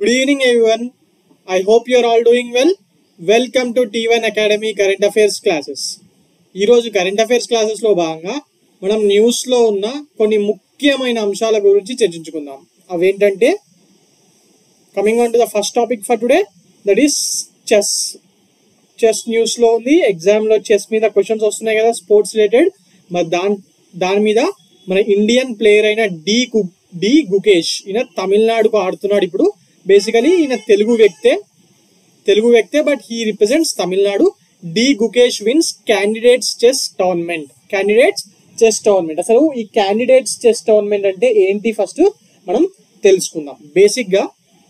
Good evening, everyone. I hope you are all doing well. Welcome to T one academy current affairs classes ఈరోజు current affairs క్లాసెస్లో భాగంగా మనం న్యూస్లో ఉన్న కొన్ని ముఖ్యమైన అంశాల గురించి చర్చించుకుందాం అవేంటంటే coming on to the first topic for today that is chess chess న్యూస్లో ఉంది ఎగ్జామ్లో చెస్ మీద క్వశ్చన్స్ వస్తున్నాయి కదా స్పోర్ట్స్ రిలేటెడ్ మరి దాని దాని మీద మన ఇండియన్ ప్లేయర్ అయిన డి గు డి గుకేష్ ఈయన తమిళనాడుకు ఆడుతున్నాడు ఇప్పుడు బేసికలీ ఈయన తెలుగు వ్యక్తే తెలుగు వ్యక్తే but he represents Tamil Nadu D Gukesh wins candidates chess tournament candidates chess tournament అసలు ఈ క్యాండిడేట్స్ చెస్ టోర్నమెంట్ అంటే ఏంటి ఫస్ట్ మనం తెలుసుకుందాం బేసిక్ గా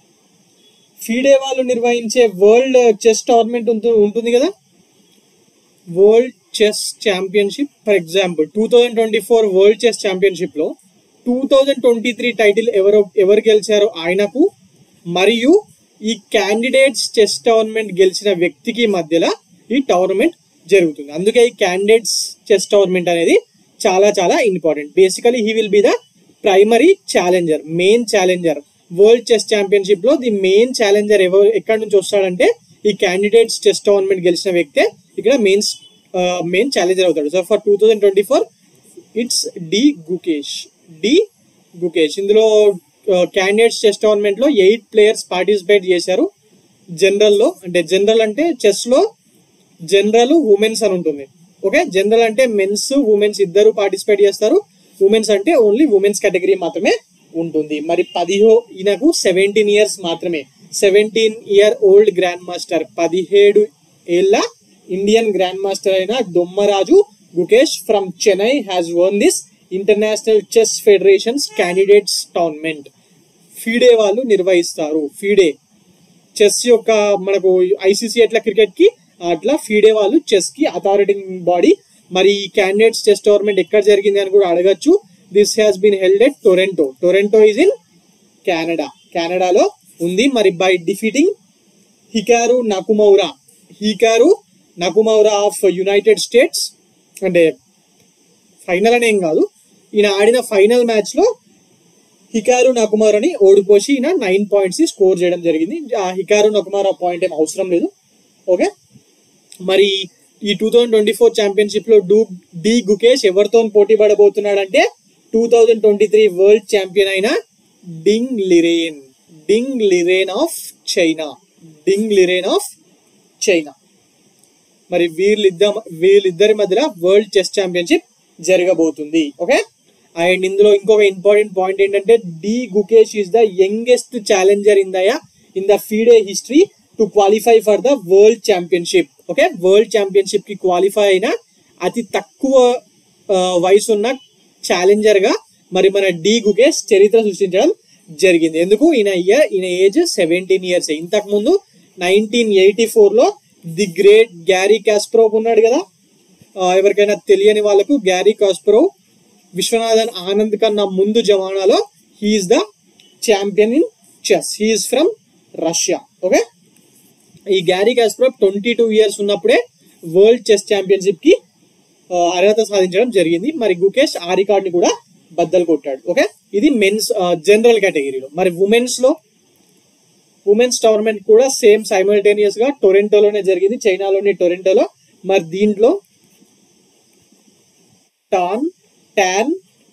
ఫీడే వాళ్ళు నిర్వహించే వరల్డ్ చెస్ టోర్నమెంట్ ఉంటుంది కదా world chess championship for example two thousand twenty four world chess championship లో two thousand twenty three title ఎవరు ఎవరు గెలిచారో ఆయనకు మరియు ఈ క్యాండిడేట్స్ చెస్ టోర్నమెంట్ గెలిచిన వ్యక్తికి మధ్యలో ఈ టోర్నమెంట్ జరుగుతుంది అందుకే ఈ క్యాండిడేట్స్ చెస్ టోర్నమెంట్ అనేది చాలా చాలా important basically he will be the primary challenger main challenger world chess championship లో ది మెయిన్ ఛాలెంజర్ ఎవరు ఎక్కడి నుంచి వస్తాడంటే ఈ క్యాండిడేట్స్ చెస్ టోర్నమెంట్ గెలిచిన వ్యక్తే ఇక్కడ మెయిన్ మెయిన్ ఛాలెంజర్ అవుతాడు so for two thousand twenty four it's D Gukesh D Gukesh ఇందులో క్యాండిడేట్స్ చెస్ టోర్నమెంట్ లో ఎయిట్ ప్లేయర్స్ పార్టిసిపేట్ చేశారు జనరల్ లో అంటే జనరల్ అంటే చెస్ లో జనరల్ ఉమెన్స్ అని ఉంటుంది ఓకే జనరల్ అంటే మెన్స్ ఉమెన్స్ ఇద్దరు పార్టిసిపేట్ చేస్తారు ఉమెన్స్ అంటే ఓన్లీ ఉమెన్స్ కేటగిరీ మాత్రమే ఉంటుంది మరి పదిహో ఈయనకు సెవెంటీన్ ఇయర్స్ మాత్రమే seventeen year old grand master పదిహేడు ఏళ్ళ ఇండియన్ గ్రాండ్ మాస్టర్ అయిన Dommaraju Gukesh from Chennai has won this international chess federation's candidates tournament FIDE వాళ్ళు నిర్వహిస్తారు ఫీడే చెస్ యొక్క మనకు ఐసీసీ ఎట్లా క్రికెట్ కి అట్లా ఫీడే వాళ్ళు చెస్ కి అథారిటింగ్ బాడీ మరి ఈ క్యాండిడేట్స్ చెస్ టోర్నమెంట్ ఎక్కడ జరిగింది అని కూడా అడగచ్చు this has been held at Toronto Toronto is in Canada కెనడాలో ఉంది మరి by defeating Hikaru Nakamura Hikaru Nakamura of United States అంటే ఫైనల్ అని ఏం కాదు ఈయన ఆడిన ఫైనల్ మ్యాచ్ లో హికారు నకుమార్ అని ఓడిపోసి ఈయన నైన్ పాయింట్స్ స్కోర్ చేయడం జరిగింది ఆ హికారు నకుమార్ ఆ పాయింట్ ఏం అవసరం లేదు ఓకే మరి ఈ two thousand twenty four championship లో డూ డి గుకేష్ ఎవరితో పోటీ పడబోతున్నాడంటే two thousand twenty three world champion అయిన Ding Liren Ding Liren of China Ding Liren of China మరి వీళ్ళిద్దరు వీళ్ళిద్దరి మధ్యలో వరల్డ్ చెస్ ఛాంపియన్షిప్ జరగబోతుంది ఓకే అండ్ ఇందులో ఇంకొక ఇంపార్టెంట్ పాయింట్ ఏంటంటే D Gukesh is the youngest challenger in the in the FIDE history to qualify for the world championship okay world championship కి qualify అయిన అతి తక్కువ వయసు ఉన్న ఛాలెంజర్ గా మరి మన డి గుకేష్ చరిత్ర సృష్టించడం జరిగింది ఎందుకు ఈయన ఇయర్ ఈయన ఏజ్ సెవెంటీన్ ఇయర్స్ ఇంతకు ముందు నైన్టీన్ ఎయిటీ ఫోర్ లో ది గ్రేట్ గ్యారీ కాస్ప్రోవ్ ఉన్నాడు కదా ఎవరికైనా తెలియని వాళ్ళకు గ్యారీ కాస్ప్రోవ్ విశ్వనాథన్ ఆనంద్ కన్నా ముందు జమానాలో he is the champion in chess he is from Russia okay ఈ Garry Kasparov twenty two years ఉన్నప్పుడే వరల్డ్ చెస్ ఛాంపియన్షిప్ కి అర్హత సాధించడం జరిగింది మరి గుకేష్ ఆ రికార్డ్ ని కూడా బద్దలు కొట్టాడు ఓకే ఇది మెన్స్ జనరల్ కేటగిరీలో మరి ఉమెన్స్ లో ఉమెన్స్ టోర్నమెంట్ కూడా సేమ్ సైమల్టేనియస్ గా టొరెంటోలోనే జరిగింది చైనాలోని టొరెంటోలో మరి దీంట్లో Tan Tan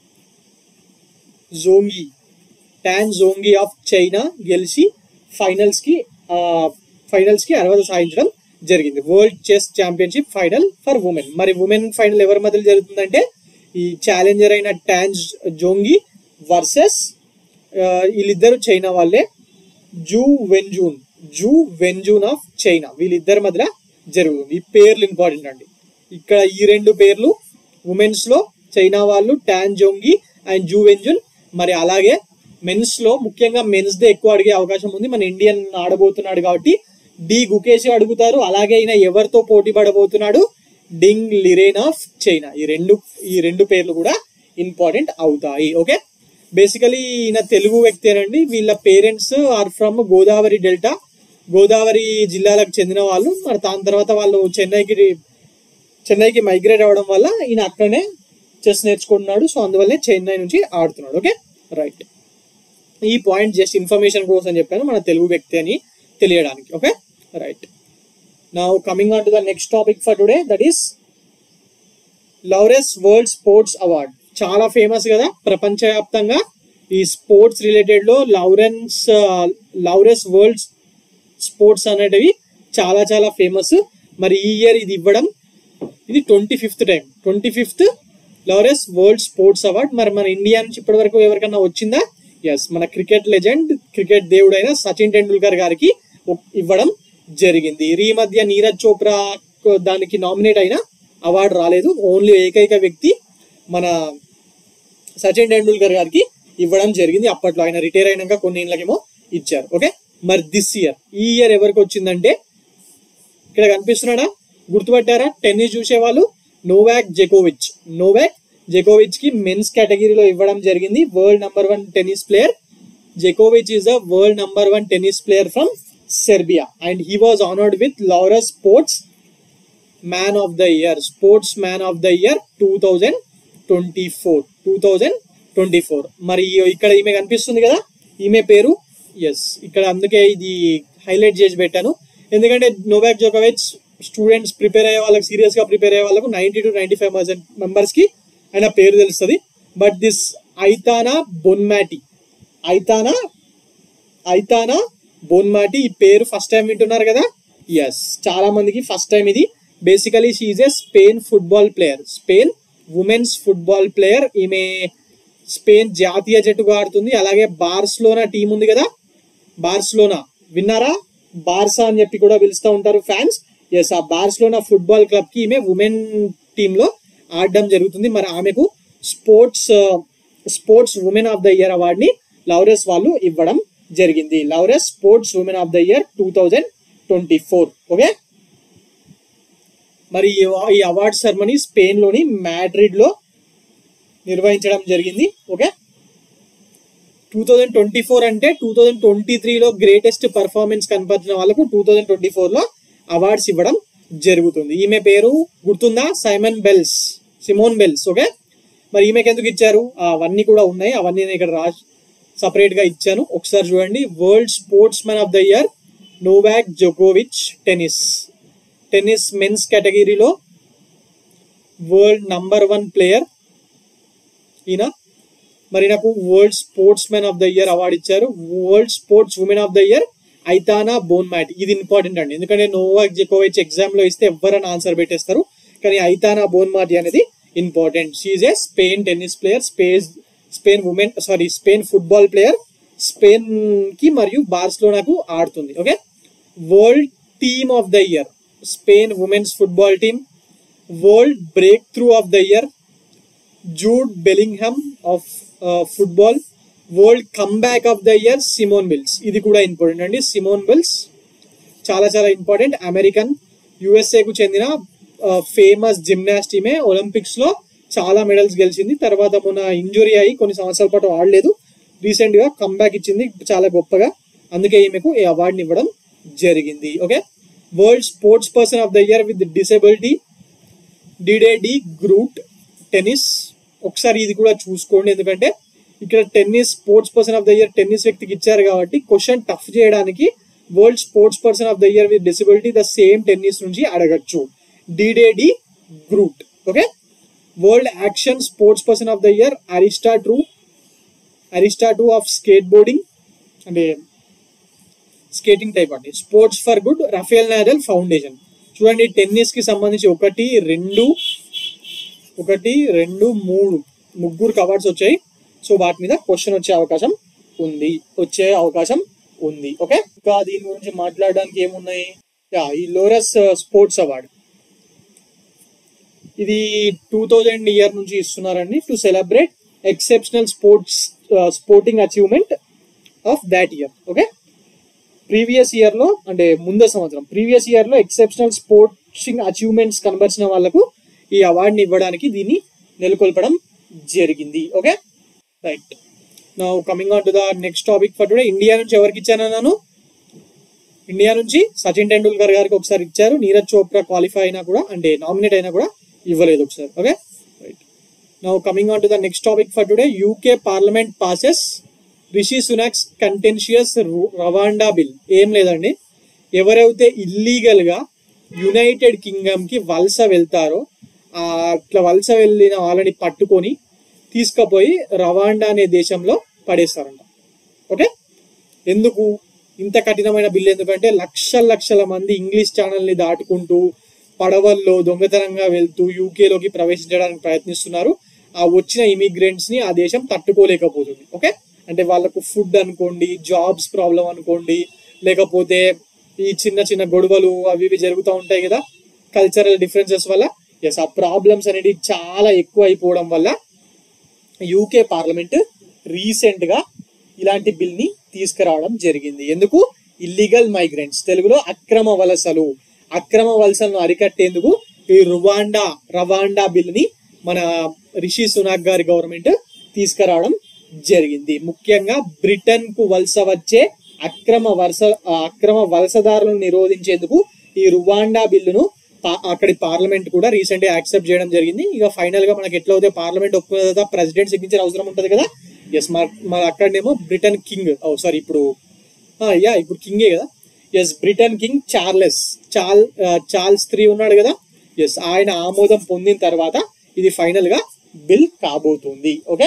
Zhongyi Tan Zhongyi of China గెలిచి ఫైనల్స్ కి ఫైనల్స్ కి అర్హత సాధించడం జరిగింది world chess championship final for women మరి ఉమెన్ ఫైనల్ ఎవరి మధ్యలో జరుగుతుందంటే ఈ ఛాలెంజర్ అయిన టాన్ జోంగి వర్సెస్ వీళ్ళిద్దరు చైనా వాళ్ళే Ju Wenjun Ju Wenjun of China వీళ్ళిద్దరి మధ్య జరుగుతుంది ఈ పేర్లు ఇంపార్టెంట్ అండి ఇక్కడ ఈ రెండు పేర్లు ఉమెన్స్ లో చైనా వాళ్ళు Tan Zhongyi and Ju Wenjun మరి అలాగే మెన్స్ లో ముఖ్యంగా మెన్స్ దే ఎక్కువ అడిగే అవకాశం ఉంది మన ఇండియన్ ఆడబోతున్నాడు కాబట్టి డి గుకేష్ అడుగుతారు అలాగే ఈయన ఎవరితో పోటీ పడబోతున్నాడు డింగ్ లిరేన్ ఆఫ్ చైనా ఈ రెండు ఈ రెండు పేర్లు కూడా ఇంపార్టెంట్ అవుతాయి ఓకే బేసికలీ ఈయన తెలుగు వ్యక్తేనండి వీళ్ళ parents are from Godavari delta Godavari జిల్లాలకు చెందిన వాళ్ళు మరి దాని తర్వాత వాళ్ళు చెన్నైకి చెన్నైకి మైగ్రేట్ అవ్వడం వల్ల ఈయన అక్కడనే చెస్ నేర్చుకుంటున్నాడు సో అందువల్లే చెన్నై నుంచి ఆడుతున్నాడు ఓకే రైట్ ఈ పాయింట్ జస్ట్ ఇన్ఫర్మేషన్ కోసం చెప్పాను మన తెలుగు వ్యక్తి అని తెలియడానికి ఓకే రైట్ నా coming on to the next topic for today that is Laureus world sports award చాలా ఫేమస్ కదా ప్రపంచవ్యాప్తంగా ఈ స్పోర్ట్స్ రిలేటెడ్ లో లౌరెన్స్ లౌరెస్ వరల్డ్ స్పోర్ట్స్ అనేటివి చాలా చాలా ఫేమస్ మరి ఈ ఇయర్ ఇది ఇవ్వడం ఇది twenty fifth time twenty fifth Laureus world sports award మరి మన ఇండియా నుంచి ఇప్పటి వరకు ఎవరికన్నా వచ్చిందా ఎస్ మన క్రికెట్ లెజెండ్ క్రికెట్ దేవుడైన సచిన్ టెండూల్కర్ గారికి ఒ- ఇవ్వడం జరిగింది ఈ మధ్య నీరజ్ చోప్రా కు- దానికి నామినేట్ అయిన అవార్డు రాలేదు ఓన్లీ ఏకైక వ్యక్తి మన సచిన్ టెండూల్కర్ గారికి ఇవ్వడం జరిగింది అప్పట్లో ఆయన రిటైర్ అయినాక కొన్ని ఏళ్ళకేమో ఇచ్చారు ఓకే మరి దిస్ ఇయర్ ఈ ఇయర్ ఎవరికి వచ్చిందంటే ఇక్కడ కనిపిస్తున్నాడా గుర్తుపట్టారా టెన్నిస్ చూసేవాళ్ళు నోవాక్ జెకోవిచ్ నోవాక్ జెకోవిచ్ కి మెన్స్ కేటగిరీలో ఇవ్వడం జరిగింది world number one tennis player జెకోవిచ్ is the world number one tennis player from Serbia and he was honoured with Laurus sports man of the year sports man of the year two thousand twenty four two thousand twenty four మరి ఇక్కడ ఈమె కనిపిస్తుంది కదా ఈమె పేరు yes ఇక్కడ అందుకే ఇది హైలైట్ చేసి పెట్టాను ఎందుకంటే నోవాక్ జోకోవిచ్ స్టూడెంట్స్ ప్రిపేర్ అయ్యే వాళ్ళకి సీరియస్ గా ప్రిపేర్ అయ్యే వాళ్ళకు ninety two ninety five percent members కి ఆయన పేరు తెలుస్తుంది బట్ దిస్ ఐతానా బొన్మాటి ఐతానా ఐతానా బోన్మాటి ఈ పేరు ఫస్ట్ టైం వింటున్నారు కదా ఎస్ చాలా మందికి ఫస్ట్ టైం ఇది basically she is a Spain football player Spain women's football player ఈమె స్పెయిన్ జాతీయ జట్టుగా ఆడుతుంది అలాగే బార్స్లోనా టీం ఉంది కదా బార్స్లోనా విన్నారా బార్సా అని చెప్పి కూడా పిలుస్తూ ఉంటారు ఫ్యాన్స్ ఎస్ ఆ బార్స్లోనా ఫుట్బాల్ క్లబ్ కి ఈమె ఉమెన్ టీమ్ లో ఆడడం జరుగుతుంది మరి ఆమెకు sports sports woman of the year award ని లౌరెస్ వాళ్ళు ఇవ్వడం జరిగింది Laureus sports woman of the year two thousand twenty four okay మరి ఈ- ఈ అవార్డ్ సెరమనీ స్పెయిన్ లోని మ్యాడ్రిడ్ లో నిర్వహించడం జరిగింది okay two thousand twenty four అంటే టూ థౌజండ్ ట్వంటీ త్రీలో గ్రేటెస్ట్ పర్ఫార్మెన్స్ కనపరిచిన వాళ్ళకు టూ థౌజండ్ ట్వంటీ ఫోర్లో అవార్డ్స్ ఇవ్వడం జరుగుతుంది ఈమె పేరు గుర్తుందా Simone Biles Simone Biles okay మరి ఈమెకి ఎందుకు ఇచ్చారు అవన్నీ కూడా ఉన్నాయి అవన్నీ నేను ఇక్కడ రా సపరేట్ గా ఇచ్చాను ఒకసారి చూడండి world sports man of the year Novak జోకోవిచ్ టెన్నిస్ టెన్నిస్ మెన్స్ కేటగిరీలో వరల్డ్ నంబర్ వన్ ప్లేయర్ ఈయన మరి నాకు world sports man of the year award ఇచ్చారు world sports woman of the year Aitana Bonmati ఇది ఇంపార్టెంట్ అండి ఎందుకంటే Novak జెకోవిచ్ exam లో ఇస్తే ఎవరైనా ఆన్సర్ పెట్టేస్తారు కానీ ఐతానా బోన్ మాటి అనేది important she is a Spain tennis player space Spain women sorry Spain football player Spain కి మరియు బార్స్లోనాకు ఆడుతుంది okay world team of the year Spain women's football team world breakthrough of the year Jude Bellingham of football world comeback of the year Simone Biles ఇది కూడా important అండి Simon bills చాలా చాలా important American యుఎస్ఏకు చెందిన famous gymnast ఈమె Olympics లో చాలా medals గెలిచింది తర్వాత మొన్న ఇంజురీ అయ్యి కొన్ని సంవత్సరాల పాటు ఆడలేదు రీసెంట్ గా కమ్బ్యాక్ ఇచ్చింది చాలా గొప్పగా అందుకే ఈమెకు ఈ అవార్డుని ఇవ్వడం జరిగింది okay world sports person of the year with disability Diede de Groot tennis ఒకసారి ఇది కూడా చూసుకోండి ఎందుకంటే ఇక్కడ tennis sports person of the year tennis వ్యక్తికి ఇచ్చారు కాబట్టి క్వశ్చన్ టఫ్ చేయడానికి world sports person of the year with disability the same tennis నుంచి అడగచ్చు Diede de Groot okay world action sports person of the year Arisa Trew Arisa Trew of skateboarding అంటే skating type అండి sports for good Rafael Nadal foundation చూడండి tennis కి సంబంధించి ఒకటి రెండు ఒకటి రెండు మూడు ముగ్గురు అవార్డ్స్ వచ్చాయి సో వాటి మీద క్వశ్చన్ వచ్చే అవకాశం ఉంది వచ్చే అవకాశం ఉంది ఓకే ఇంకా దీని గురించి మాట్లాడడానికి ఏమున్నాయి యా ఈ లోరస్ స్పోర్ట్స్ అవార్డ్ ఇది టూ థౌజండ్ ఇయర్ నుంచి ఇస్తున్నారండి to celebrate exceptional sports sporting achievement of that year okay previous year లో అంటే ముందే సంవత్సరం ప్రీవియస్ ఇయర్ లో ఎక్సెప్షనల్ స్పోర్ట్సింగ్ అచీవ్మెంట్స్ కనబరిచిన వాళ్ళకు ఈ అవార్డుని ఇవ్వడానికి దీన్ని నెలకొల్పడం జరిగింది ఓకే రైట్ నా coming on to the next topic for today India నుంచి ఎవరికి ఇచ్చానన్నాను ఇండియా నుంచి సచిన్ టెండూల్కర్ గారికి ఒకసారి ఇచ్చారు నీరజ్ చోప్రా క్వాలిఫై అయినా కూడా అంటే నామినేట్ అయినా కూడా ఇవ్వలేదు ఒకసారి okay right now coming on to the next topic for today UK parliament passes Rishi Sunak's contentious Rwanda bill ఏం లేదండి ఎవరైతే ఇల్లీగల్ గా యునైటెడ్ కింగ్డమ్ కి వలస వెళ్తారో ఆ అట్లా వలస వెళ్ళిన వాళ్ళని పట్టుకొని తీసుకుపోయి రవాండా అనే దేశంలో పడేస్తారంట ఓకే ఎందుకు ఇంత కఠినమైన బిల్ ఎందుకంటే లక్షల లక్షల మంది ఇంగ్లీష్ ఛానల్ని దాటుకుంటూ పడవల్లో దొంగతనంగా వెళ్తూ యూకేలోకి ప్రవేశించడానికి ప్రయత్నిస్తున్నారు ఆ వచ్చిన ఇమిగ్రెంట్స్ ని ఆ దేశం తట్టుకోలేకపోతుంది ఓకే అంటే వాళ్ళకు ఫుడ్ అనుకోండి జాబ్స్ ప్రాబ్లం అనుకోండి లేకపోతే ఈ చిన్న చిన్న గొడవలు అవి ఇవి జరుగుతూ ఉంటాయి కదా కల్చరల్ డిఫరెన్సెస్ వల్ల ఎస్ ఆ ప్రాబ్లమ్స్ అనేది చాలా ఎక్కువ అయిపోవడం వల్ల యూకే పార్లమెంట్ రీసెంట్ గా ఇలాంటి బిల్ ని తీసుకురావడం జరిగింది ఎందుకు ఇల్లీగల్ మైగ్రెంట్స్ తెలుగులో అక్రమ వలసలు అక్రమ వలసలను అరికట్టేందుకు ఈ రువాండా రవాండా బిల్ ని మన రిషి సునాక్ గారి గవర్నమెంట్ తీసుకురావడం జరిగింది ముఖ్యంగా బ్రిటన్ కు వలస వచ్చే అక్రమ వలస ఆ అక్రమ వలసదారులను నిరోధించేందుకు ఈ రువాండా బిల్లును పా- అక్కడి పార్లమెంట్ కూడా రీసెంట్ గా యాక్సెప్ట్ చేయడం జరిగింది ఇక ఫైనల్ గా మనకి ఎట్లా అయితే పార్లమెంట్ ఒప్పుకున్న తర్వాత ప్రెసిడెంట్ సిగ్నేచర్ అవసరం ఉంటది కదా ఎస్ మన అక్కడనేమో బ్రిటన్ కింగ్ ఓ సారీ ఇప్పుడు యా ఇప్పుడు కింగే కదా ఎస్ బ్రిటన్ కింగ్ చార్లెస్ చాల్ ఆ, చార్ల్స్ త్రీ ఉన్నాడు కదా ఎస్ ఆయన ఆమోదం పొందిన తర్వాత ఇది ఫైనల్ గా బిల్ కాబోతుంది ఓకే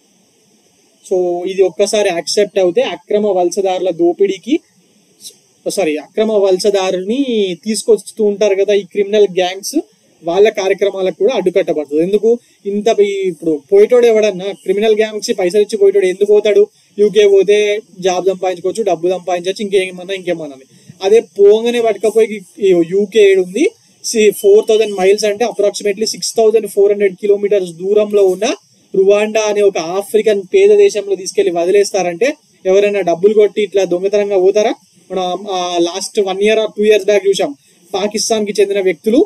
సో ఇది ఒక్కసారి యాక్సెప్ట్ అవుతే అక్రమ వలసదారుల దోపిడీకి సారీ అక్రమ వలసదారుని తీసుకొస్తూ ఉంటారు కదా ఈ క్రిమినల్ గ్యాంగ్స్ వాళ్ళ కార్యక్రమాలకు కూడా అడ్డుకట్టబడుతుంది ఎందుకు ఇంత ఈ- ఇప్పుడు పోయేటోడు ఎవడన్నా క్రిమినల్ గ్యాంగ్స్ పైసలు ఇచ్చి పోయేటోడు ఎందుకు పోతాడు యూకే పోతే జాబ్ సంపాదించుకోవచ్చు డబ్బు సంపాదించవచ్చు ఇంకేమన్నా ఇంకేమన్నా అని. అదే పోగానే పట్టుకపోయి యూకే ఉంది ఫోర్ థౌజండ్ మైల్స్ అంటే approximately six thousand four hundred kilometres దూరంలో ఉన్న రువాండా అనే ఒక ఆఫ్రికన్ పేద దేశంలో తీసుకెళ్లి వదిలేస్తారంటే ఎవరైనా డబ్బులు కొట్టి ఇట్లా దొంగతనంగా పోతారా మనం last one year two years back చూసాం పాకిస్తాన్ కి చెందిన వ్యక్తులు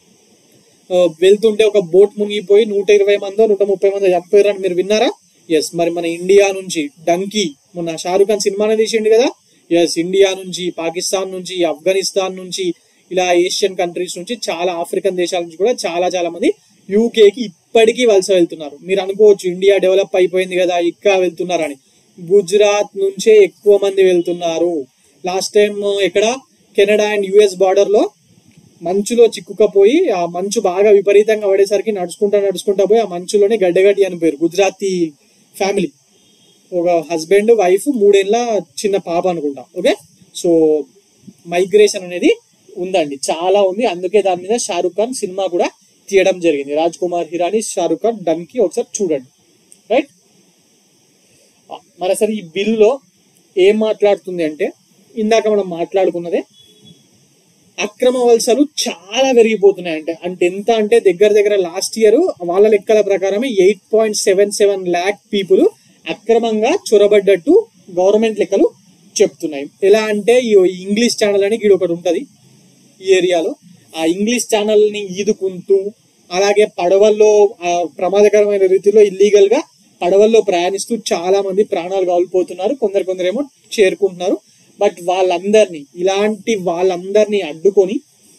ఆ, వెళ్తుంటే ఒక బోట్ మునిగిపోయి నూట ఇరవై మందో నూట ముప్పై మందో చనిపోయారని మీరు విన్నారా ఎస్ మరి మన ఇండియా నుంచి డంకీ మొన్న షారూఖ్ ఖాన్ సినిమానే తీసిండు కదా ఎస్ ఇండియా నుంచి పాకిస్తాన్ నుంచి ఆఫ్ఘనిస్తాన్ నుంచి ఇలా ఏషియన్ కంట్రీస్ నుంచి చాలా ఆఫ్రికన్ దేశాల నుంచి కూడా చాలా చాలా మంది యూకేకి ఇప్పటికీ వలస వెళ్తున్నారు మీరు అనుకోవచ్చు ఇండియా డెవలప్ అయిపోయింది కదా ఇంకా వెళ్తున్నారని గుజరాత్ నుంచే ఎక్కువ మంది వెళ్తున్నారు లాస్ట్ టైం ఎక్కడ కెనడా అండ్ యుఎస్ బార్డర్ లో మంచులో చిక్కుకపోయి ఆ మంచు బాగా విపరీతంగా పడేసరికి నడుచుకుంటా నడుచుకుంటా పోయి ఆ మంచులోనే గడ్డగట్టి అని పేరు గుజరాతీ ఫ్యామిలీ ఒక హస్బెండ్ వైఫ్ మూడేళ్ళ చిన్న పాప అనుకుంటా ఓకే సో మైగ్రేషన్ అనేది ఉందండి చాలా ఉంది అందుకే దాని మీద షారూఖ్ ఖాన్ సినిమా కూడా తీయడం జరిగింది రాజ్ కుమార్ హిరాని షారూఖ్ ఖాన్ డన్కి ఒకసారి చూడండి రైట్ మరి అసలు ఈ బిల్లులో ఏం మాట్లాడుతుంది అంటే ఇందాక మనం మాట్లాడుకున్నదే అక్రమ వలసలు చాలా పెరిగిపోతున్నాయి అంటే అంటే ఎంత అంటే దగ్గర దగ్గర లాస్ట్ ఇయర్ వాళ్ళ లెక్కల ప్రకారమే eight point seven seven lakh people అక్రమంగా చొరబడ్డట్టు గవర్నమెంట్ లెక్కలు చెప్తున్నాయి ఎలా అంటే ఈ ఇంగ్లీష్ ఛానల్ అని ఇక్కడ ఒకటి ఉంటది ఈ ఏరియాలో ఆ ఇంగ్లీష్ ఛానల్ ని ఈదుకుంటూ అలాగే పడవల్లో ఆ, ప్రమాదకరమైన రీతిలో ఇల్లీగల్ గా పడవల్లో ప్రయాణిస్తూ చాలా మంది ప్రాణాలు కోల్పోతున్నారు కొందరు కొందరేమో చేరుకుంటున్నారు బట్ వాళ్ళందరినీ ఇలాంటి వాళ్ళందరినీ అడ్డుకొని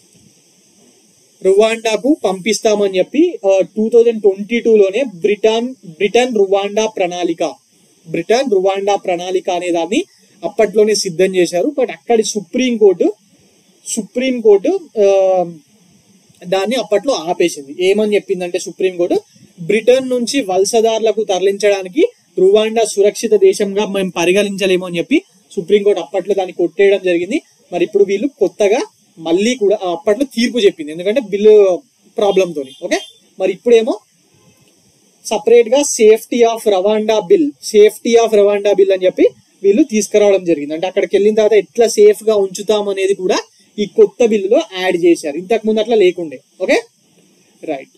రువాండాకు పంపిస్తామని చెప్పి టూ థౌజండ్ ట్వంటీ లోనే బ్రిటన్ బ్రిటన్ రువాండా ప్రణాళిక బ్రిటన్ రువాండా ప్రణాళిక అనే దాన్ని అప్పట్లోనే సిద్ధం చేశారు బట్ అక్కడి సుప్రీం కోర్టు సుప్రీం కోర్టు ఆ, దాన్ని అప్పట్లో ఆపేసింది ఏమని చెప్పిందంటే సుప్రీం కోర్టు బ్రిటన్ నుంచి వలసదారులకు తరలించడానికి రువాండా సురక్షిత దేశంగా మేము పరిగణించలేము అని చెప్పి సుప్రీంకోర్టు అప్పట్లో దాన్ని కొట్టేయడం జరిగింది మరి ఇప్పుడు వీళ్ళు కొత్తగా మళ్ళీ కూడా ఆ, అప్పట్లో తీర్పు చెప్పింది ఎందుకంటే బిల్లు ప్రాబ్లం తోని ఓకే మరి ఇప్పుడేమో సపరేట్ గా safety of Rwanda bill safety of Rwanda bill అని చెప్పి వీళ్ళు తీసుకురావడం జరిగింది అంటే అక్కడికి వెళ్ళిన తర్వాత ఎట్లా సేఫ్ గా ఉంచుతాం అనేది కూడా ఈ కొత్త బిల్లులో యాడ్ చేశారు ఇంతకు ముందు అట్లా లేకుండే ఓకే రైట్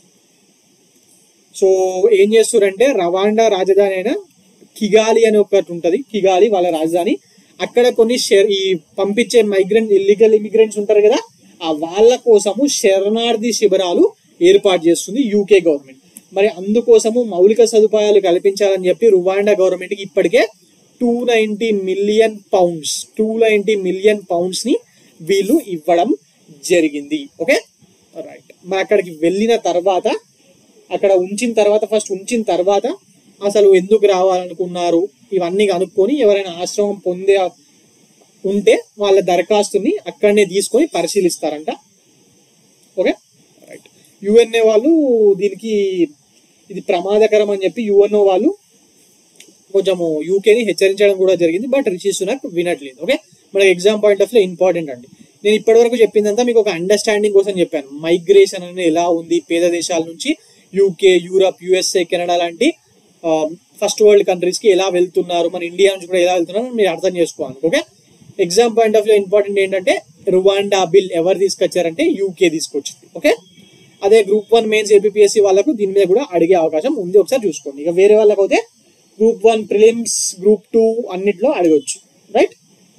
సో ఏం చేస్తారంటే రవాండా రాజధాని అయిన కిగాలి అని ఒకటి ఉంటది కిగాలి వాళ్ళ రాజధాని అక్కడ కొన్ని షెర్ ఈ పంపించే మైగ్రెంట్ ఇల్లీగల్ ఇమిగ్రెంట్స్ ఉంటారు కదా ఆ వాళ్ళ కోసము శరణార్థి శిబిరాలు ఏర్పాటు చేస్తుంది యూకే గవర్నమెంట్ మరి అందుకోసము మౌలిక సదుపాయాలు కల్పించాలని చెప్పి రువాండా గవర్నమెంట్ కి ఇప్పటికే two ninety million pounds two ninety million pounds ని వీళ్ళు ఇవ్వడం జరిగింది ఓకే రైట్ మరి అక్కడికి వెళ్ళిన తర్వాత అక్కడ ఉంచిన తర్వాత ఫస్ట్ ఉంచిన తర్వాత అసలు ఎందుకు రావాలనుకున్నారు ఇవన్నీ కనుక్కొని ఎవరైనా ఆశ్రమం పొందే ఉంటే వాళ్ళ దరఖాస్తుని అక్కడనే తీసుకొని పరిశీలిస్తారంట ఓకే రైట్ యుఎన్ఏ వాళ్ళు దీనికి ఇది ప్రమాదకరం అని చెప్పి యుఎన్ఓ వాళ్ళు కొంచెము యూకేని హెచ్చరించడం కూడా జరిగింది బట్ రిషి సునక్ వినట్లేదు ఓకే మనకి ఎగ్జామ్ పాయింట్ ఆఫ్ లో ఇంపార్టెంట్ అండి నేను ఇప్పటివరకు చెప్పిందంతా మీకు ఒక అండర్స్టాండింగ్ కోసం చెప్పాను మైగ్రేషన్ అనేది ఎలా ఉంది పేద దేశాల నుంచి యూకే యూరప్ యుఎస్ఏ కెనడా లాంటి ఫస్ట్ వరల్డ్ కంట్రీస్ కి ఎలా వెళ్తున్నారు మన ఇండియా నుంచి కూడా ఎలా వెళ్తున్నారు మీరు అర్థం చేసుకోవాలి ఓకే ఎగ్జామ్ పాయింట్ ఆఫ్ లో ఇంపార్టెంట్ ఏంటంటే రువాండా బిల్ ఎవరు తీసుకొచ్చారంటే యూకే తీసుకొచ్చింది ఓకే అదే గ్రూప్ వన్ మెయిన్స్ ఏపీఎస్సి వాళ్ళకు దీని మీద కూడా అడిగే అవకాశం ఉంది ఒకసారి చూసుకోండి ఇక వేరే వాళ్ళకి అయితే group one prelims group two అన్నిట్లో అడగొచ్చు రైట్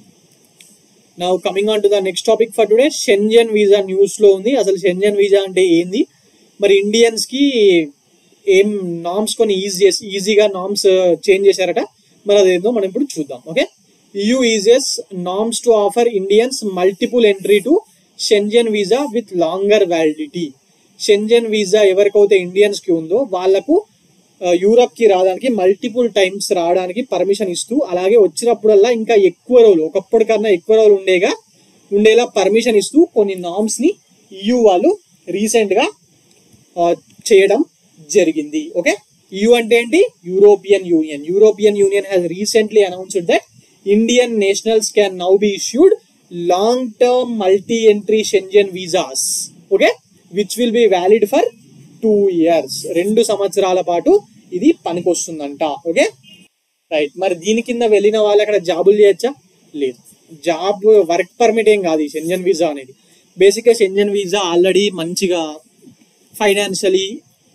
నా coming on to the next topic for today Schengen visa news లో ఉంది అసలు షెంజన్ వీసా అంటే ఏంది మరి ఇండియన్స్ కి ఏం నామ్స్ కొన్ని ఈజీ చేసి ఈజీగా నామ్స్ చేంజ్ చేశారట మరి అదేందో మనం ఇప్పుడు చూద్దాం okay EU eases norms to offer Indians multiple entry to Schengen visa with longer validity Schengen visa ఎవరికైతే ఇండియన్స్ కి ఉందో వాళ్లకు యూరప్ కి రావడానికి మల్టిపుల్ టైమ్స్ రావడానికి పర్మిషన్ ఇస్తూ అలాగే వచ్చినప్పుడల్లా ఇంకా ఎక్కువ రోజులు ఒకప్పటి కన్నా ఎక్కువ రోజులు ఉండేగా ఉండేలా పర్మిషన్ ఇస్తూ కొన్ని నామ్స్ ని EU వాళ్ళు రీసెంట్ గా ఆ, చేయడం జరిగింది ఓకే యు అంటే ఏంటి European Union European Union has recently announced that Indian nationals can now be issued long term multi entry Schengen visas okay which will be valid for two years రెండు సంవత్సరాల పాటు ఇది పనికొస్తుందంట ఓకే రైట్ మరి దీని కింద వెళ్ళిన వాళ్ళు అక్కడ జాబులు చేయొచ్చా లేదు జాబ్ వర్క్ పర్మిట్ ఏం కాదు ఈ షెంజన్ వీసా అనేది బేసిక్గా షెంజన్ వీసా ఆల్రెడీ మంచిగా ఫైనాన్షియలీ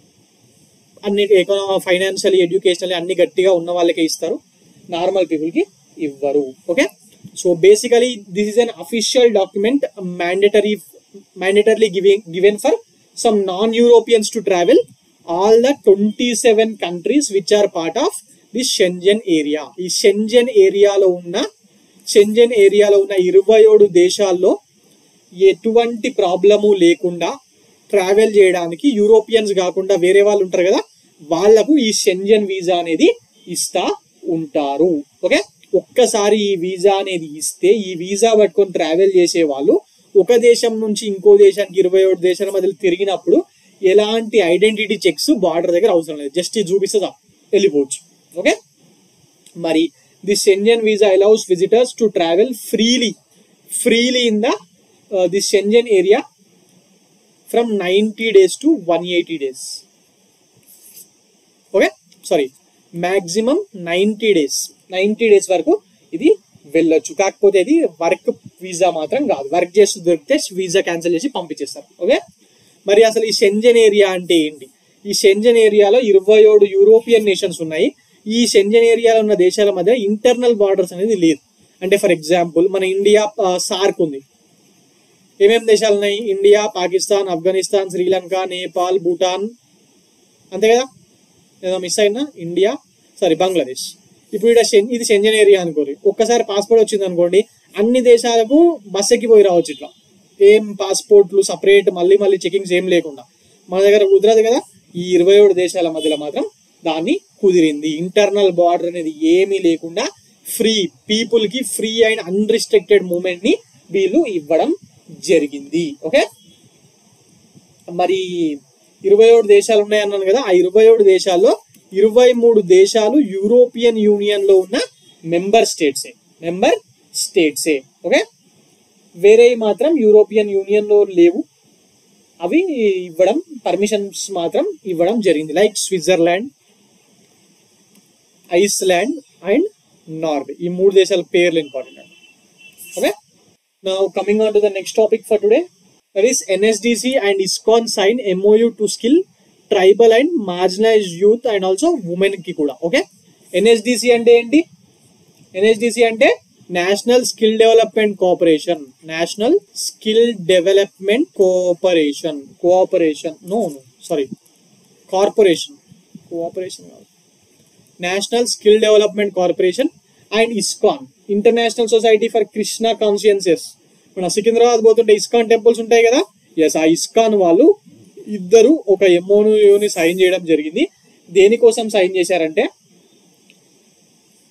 అన్ని ఎకనామీ ఫైనాన్షియలీ ఎడ్యుకేషనల్ అన్ని గట్టిగా ఉన్న వాళ్ళకే ఇస్తారు నార్మల్ పీపుల్ కి ఇవ్వరు okay so basically this is an official document mandatory mandatorily giving given for some non Europeans to travel all the twenty seven countries which are part of the Schengen area ఈ Schengen ఏరియాలో ఉన్న Schengen ఏరియాలో ఉన్న ఇరవై ఏడు దేశాల్లో ఎటువంటి problem లేకుండా ట్రావెల్ చేయడానికి యూరోపియన్స్ కాకుండా వేరే వాళ్ళు ఉంటారు కదా వాళ్ళకు ఈ షెంజన్ వీసా అనేది ఇస్తా ఉంటారు ఓకే ఒక్కసారి ఈ వీసా అనేది ఇస్తే ఈ వీసా పట్టుకొని ట్రావెల్ చేసే వాళ్ళు ఒక దేశం నుంచి ఇంకో దేశానికి ఇరవై ఏడు దేశాల మధ్యలో తిరిగినప్పుడు ఎలాంటి ఐడెంటిటీ చెక్స్ బార్డర్ దగ్గర అవసరం లేదు జస్ట్ ఇది చూపిస్తే చాలు, వెళ్ళిపోవచ్చు ఓకే మరి the Schengen visa allows visitors to travel freely freely in the the Schengen area from ninety days to one eighty days okay sorry maximum ninety days ninety days వరకు ఇది వెళ్ళొచ్చు కాకపోతే ఇది వర్క్ వీసా మాత్రం కాదు work చేస్తూ దొరికితే visa cancel చేసి పంపించేస్తారు ఓకే మరి అసలు ఈ షెంజన్ ఏరియా అంటే ఏంటి ఈ షెంజన్ ఏరియాలో ఇరవై ఏడు యూరోపియన్ నేషన్స్ ఉన్నాయి ఈ షెంజన్ ఏరియాలో ఉన్న దేశాల మధ్య ఇంటర్నల్ బార్డర్స్ అనేది లేదు అంటే ఫర్ ఎగ్జాంపుల్ మన ఇండియా సార్క్ ఉంది ఏమేమి దేశాలు ఉన్నాయి ఇండియా పాకిస్తాన్ ఆఫ్ఘనిస్తాన్ శ్రీలంక నేపాల్ భూటాన్ అంతే కదా ఏదో మిస్ అయినా ఇండియా సారీ బంగ్లాదేశ్ ఇప్పుడు ఇక్కడ షెన్ ఇది షెంజన్ ఏరియా అనుకోండి ఒక్కసారి పాస్పోర్ట్ వచ్చింది అనుకోండి అన్ని దేశాలకు బస్ ఎక్కి పోయి రావచ్చు ఇట్లా ఏం పాస్పోర్ట్లు సపరేట్ మళ్ళీ మళ్ళీ చెకింగ్స్ ఏం లేకుండా మన దగ్గర కుదరదు కదా ఈ ఇరవై ఏడు దేశాల మధ్యలో మాత్రం దాన్ని కుదిరింది ఇంటర్నల్ బార్డర్ అనేది ఏమీ లేకుండా ఫ్రీ పీపుల్ కి ఫ్రీ అండ్ అన్రిస్ట్రిక్టెడ్ మూమెంట్ ని వీళ్ళు ఇవ్వడం జరిగింది ఓకే మరి ఇరవై ఏడు దేశాలు ఉన్నాయన్నాను కదా ఆ ఇరవై ఏడు దేశాల్లో ఇరవై మూడు దేశాలు యూరోపియన్ యూనియన్ లో ఉన్న మెంబర్ స్టేట్సే మెంబర్ స్టేట్సే ఓకే వేరే మాత్రం యూరోపియన్ యూనియన్ లో లేవు అవి ఇవ్వడం పర్మిషన్స్ మాత్రం ఇవ్వడం జరిగింది like Switzerland Iceland and Norway ఈ మూడు దేశాల పేర్లు ఇంపార్టెంట్ అండి okay Now coming on to the next topic for today, that is NSDC and ISKCON sign MOU to skill tribal and marginalized youth and also women కి కూడా okay NSDC అంటే ఏంటి NSDC అంటే National Skill Development Cooperation National Skill Development Cooperation cooperation no no sorry corporation cooperation కాదు National Skill Development Corporation and ISKCON International Society for Krishna Consciousness మన సికింద్రాబాద్ పోతుంటే ISKCON temples ఉంటాయి కదా ఎస్ ఆ ఇస్కాన్ వాళ్ళు ఇద్దరు ఒక ఎంఓని సైన్ చేయడం జరిగింది దేనికోసం సైన్ చేశారంటే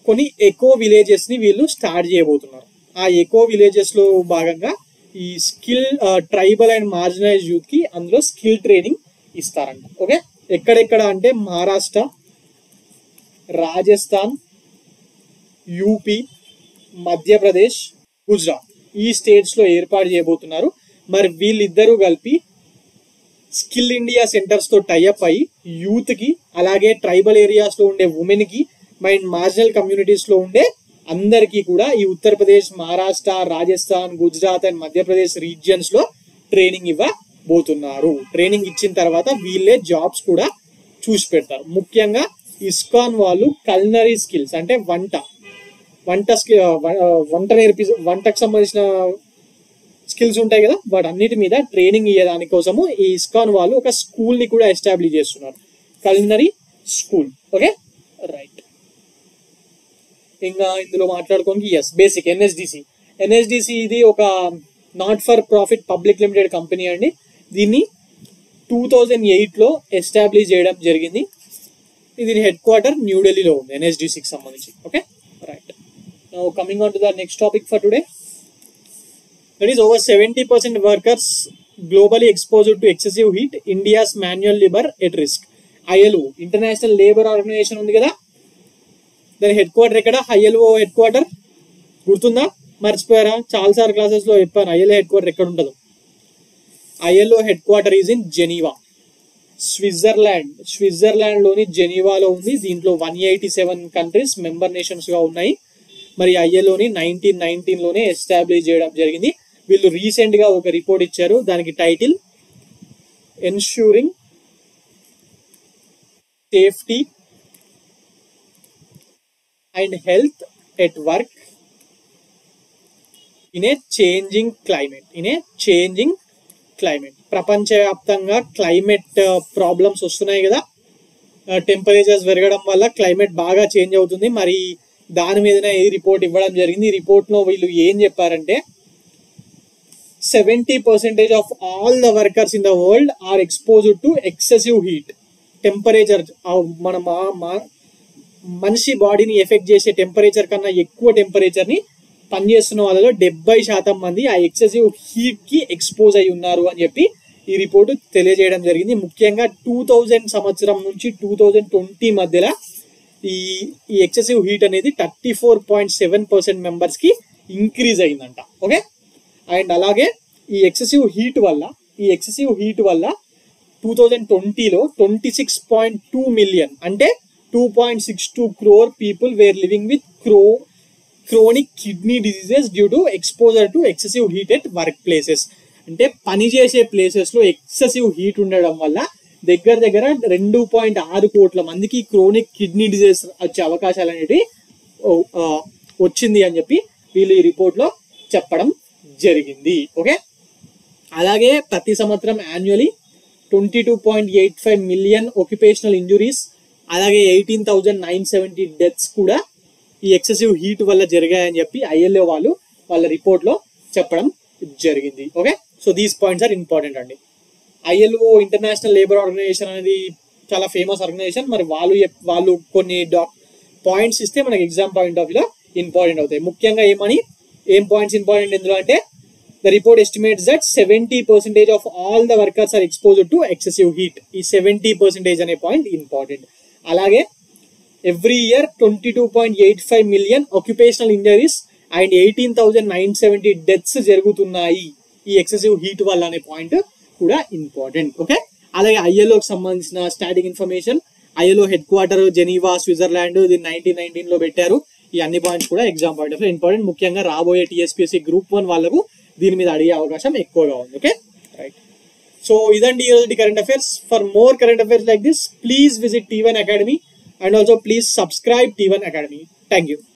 కొన్ని ఎకో విలేజెస్ ని వీళ్ళు స్టార్ట్ చేయబోతున్నారు ఆ ఎకో విలేజెస్ లో భాగంగా ఈ స్కిల్ ట్రైబల్ అండ్ మార్జినైజ్ యూత్ కి అందులో స్కిల్ ట్రైనింగ్ ఇస్తారంట ఓకే ఎక్కడెక్కడ అంటే మహారాష్ట్ర రాజస్థాన్ యూపీ మధ్యప్రదేశ్ గుజరాత్ ఈ స్టేట్స్ లో ఏర్పాటు చేయబోతున్నారు మరి వీళ్ళిద్దరూ కలిపి స్కిల్ ఇండియా సెంటర్స్ తో టైఅప్ అయ్యి యూత్ కి అలాగే ట్రైబల్ ఏరియాస్ లో ఉండే ఉమెన్ కి అండ్ మార్జినల్ కమ్యూనిటీస్ లో ఉండే అందరికీ కూడా ఈ ఉత్తరప్రదేశ్ మహారాష్ట్ర రాజస్థాన్ గుజరాత్ అండ్ మధ్యప్రదేశ్ రీజియన్స్ లో ట్రైనింగ్ ఇవ్వబోతున్నారు ట్రైనింగ్ ఇచ్చిన తర్వాత వీళ్ళే జాబ్స్ కూడా చూసి పెడతారు ముఖ్యంగా ఇస్కాన్ వాళ్ళు కల్నరీ స్కిల్స్ అంటే వంట వంట స్కి- వ- వంట నేర్పి వంటకు సంబంధించిన స్కిల్స్ ఉంటాయి కదా వాటన్నిటి మీద ట్రైనింగ్ ఇవ్వడాని కోసము ఈ ఇస్కాన్ వాళ్ళు ఒక స్కూల్ ని కూడా ఎస్టాబ్లిష్ చేస్తున్నారు కల్నరీ స్కూల్ ఓకే రైట్ ఇంకా ఇందులో మాట్లాడుకోనికి ఎస్ బేసిక్ ఎన్ఎస్డిసి ఎన్ఎస్డిసి ఇది ఒక not for profit public limited company అండి దీన్ని టూ థౌజండ్ ఎయిట్లో ఎస్టాబ్లిష్ చేయడం జరిగింది ఇది హెడ్ క్వార్టర్ న్యూఢిల్లీలో ఉంది ఎన్ఎస్డిసికి సంబంధించి okay right coming on to the next topic for today that is over 70% workers globally exposed to excessive heat india's manual labor at risk ILO International Labour Organization ఉంది కదా దాని హెడ్ క్వార్టర్ ఎక్కడ ILO headquarter గుర్తుందా మర్చిపోయారా చాలా సార్లు classes లో చెప్పాను ఐఎల్ఓ హెడ్ క్వార్టర్ ఎక్కడ ఉండదు ILO headquarter is in Geneva Switzerland Switzerland లోని జెనీవాలో ఉంది దీంట్లో one eighty seven countries member nations గా ఉన్నాయి మరి ఐఎల్ఓని నైన్టీన్ నైన్టీన్ లోనే ఎస్టాబ్లిష్ చేయడం జరిగింది వీళ్ళు రీసెంట్ గా ఒక రిపోర్ట్ ఇచ్చారు దానికి title ensuring safety and health at work in a changing climate in a changing climate ప్రపంచవ్యాప్తంగా క్లైమేట్ ప్రాబ్లమ్స్ వస్తున్నాయి కదా టెంపరేచర్స్ పెరగడం వల్ల క్లైమేట్ బాగా చేంజ్ అవుతుంది మరి దాని మీదనే ఈ రిపోర్ట్ ఇవ్వడం జరిగింది ఈ రిపోర్ట్ లో వీళ్ళు ఏం చెప్పారంటే seventy percentage of all the workers in the world are exposed to excessive heat temperature మన మా- మా- మనిషి బాడీని ఎఫెక్ట్ చేసే టెంపరేచర్ కన్నా ఎక్కువ టెంపరేచర్ ని పనిచేస్తున్న వాళ్ళలో డెబ్బై శాతం మంది ఆ ఎక్సెసివ్ హీట్ కి ఎక్స్పోజ్ అయి ఉన్నారు అని చెప్పి ఈ రిపోర్ట్ తెలియజేయడం జరిగింది ముఖ్యంగా టూ థౌజండ్ సంవత్సరం నుంచి టూ థౌజండ్ ట్వంటీ మధ్యలో ఈ ఈ ఎక్సెసివ్ హీట్ అనేది thirty four point seven percent members కి ఇంక్రీజ్ అయిందంట ఓకే అండ్ అలాగే ఈ ఎక్సెసివ్ హీట్ వల్ల ఈ ఎక్సెసివ్ హీట్ వల్ల టూ థౌజండ్ ట్వంటీలో twenty six point two million అంటే two point six two crore people were living with క్రో chronic kidney diseases due to exposure to excessive heat at work places అంటే పని చేసే places లో ఎక్సెసివ్ హీట్ ఉండడం వల్ల దగ్గర దగ్గర రెండు పాయింట్ ఆరు కోట్ల మందికి క్రోనిక్ కిడ్నీ డిజీజ్ వచ్చే అవకాశాలు అనేవి ఓ- ఆ, వచ్చింది అని చెప్పి వీళ్ళు ఈ రిపోర్ట్ లో చెప్పడం జరిగింది ఓకే అలాగే ప్రతి సంవత్సరం annually twenty two point eight five million occupational injuries అలాగే eighteen thousand nine seventy deaths కూడా ఈ ఎక్సెసివ్ హీట్ వల్ల జరిగాయని చెప్పి ఐఎల్ఓ వాళ్ళు వాళ్ళ రిపోర్ట్ లో చెప్పడం జరిగింది okay so these points are important అండి ఐఎల్ఓ ఇంటర్నేషనల్ లేబర్ ఆర్గనైజేషన్ అనేది చాలా ఫేమస్ ఆర్గనైజేషన్ మరి వాళ్ళు చెప్- వాళ్ళు కొన్ని పాయింట్స్ ఇస్తే మనకి ఎగ్జామ్ పాయింట్ ఆఫ్ వ్యూలో ఇంపార్టెంట్ అవుతాయి ముఖ్యంగా ఏమని ఏం పాయింట్స్ ఇంపార్టెంట్ ఇందులో అంటే the report estimates that seventy percentage of all the workers are expose to excessive heat ఈ సెవెంటీ పర్సెంటేజ్ అనే పాయింట్ ఇంపార్టెంట్ అలాగే every year twenty two point eight five million occupational injuries and eighteen thousand nine seventy deaths జరుగుతున్నాయి ఈ excessive heat వల్ల అనే point కూడా important okay అలాగే ఐఎల్ఓకి సంబంధించిన static information ILO headquarter Geneva Switzerland ఇది నైన్టీన్ నైన్టీన్ లో పెట్టారు ఈ అన్ని పాయింట్స్ కూడా ఎగ్జామ్ పాయింట్ ఆఫ్ ఇంపార్టెంట్ ముఖ్యంగా రాబోయే టీఎస్పీఎస్సీ గ్రూప్ వన్ వాళ్ళకు దీని మీద అడిగే అవకాశం ఎక్కువగా ఉంది ఓకే రైట్ సో ఇదండి ఈరోజు current affairs for more current affairs like this please visit T one Academy and also please subscribe T one Academy thank you